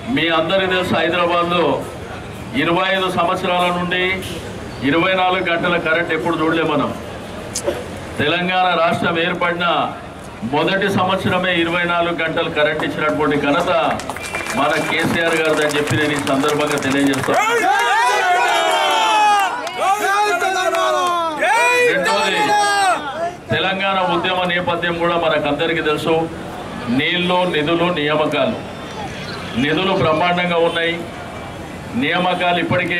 మీ అందరికీ తెలుసు హైదరాబాద్లో ఇరవై ఐదు సంవత్సరాల నుండి ఇరవై నాలుగు గంటల కరెంట్ ఎప్పుడు చూడలే మనం తెలంగాణ రాష్ట్రం ఏర్పడిన మొదటి సంవత్సరమే ఇరవై నాలుగు గంటలు కరెంట్ ఇచ్చినటువంటి ఘనత మన కేసీఆర్ గారు అని చెప్పి నేను ఈ సందర్భంగా తెలియజేస్తాను రెండోది తెలంగాణ ఉద్యమ నేపథ్యం కూడా మనకందరికీ తెలుసు నీళ్లు నిధులు నియామకాలు నిధులు బ్రహ్మాండంగా ఉన్నాయి నియామకాలు ఇప్పటికే